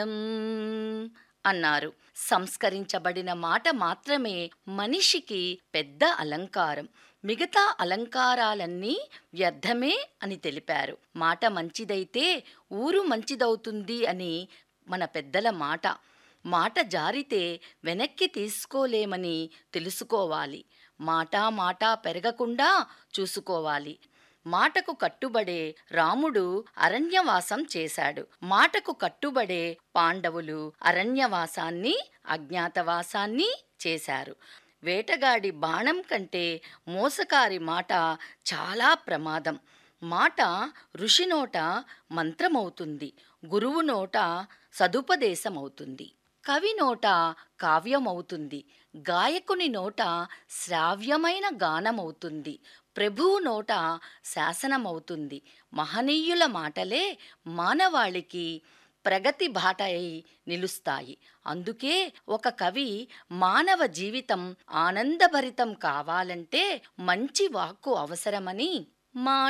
"మ్" అన్నారు సంస్కరించబడిన మాట మాత్రమే మనిషికి పెద్ద అలంకారం మిగతా అలంకారాలన్నీ వ్యర్థమే అని తెలిపారు మాట మంచిదైతే ఊరు మంచిదవుతుంది అని మన పెద్దల మాట మాట జారితే వెనక్కి తీసుకోలేమని తెలుసుకోవాలి మాట మాట పెరగకుండా చూసుకోవాలి మాటకు కట్టుబడే రాముడు అరణ్యవాసం చేశాడు మాటకు కట్టుబడే పాండవులు అరణ్యవాసాన్ని అజ్ఞాతవాసాన్ని చేశారు వేటగాడి బాణం కంటే మోసకారి మాట చాలా ప్రమాదం మాట ఋషి నోట మంత్రమవుతుంది గురువు నోట సదుపదేశమవుతుంది కవి నోట కావ్యమవుతుంది గాయకుని నోట శ్రావ్యమైన గానమవుతుంది ప్రభువు నోట శాసనమవుతుంది మహనీయుల మాటలే మానవాళికి ప్రగతి బాట అయి నిలుస్తాయి అందుకే ఒక కవి మానవ జీవితం ఆనందభరితం కావాలంటే మంచి వాక్కు అవసరమని మా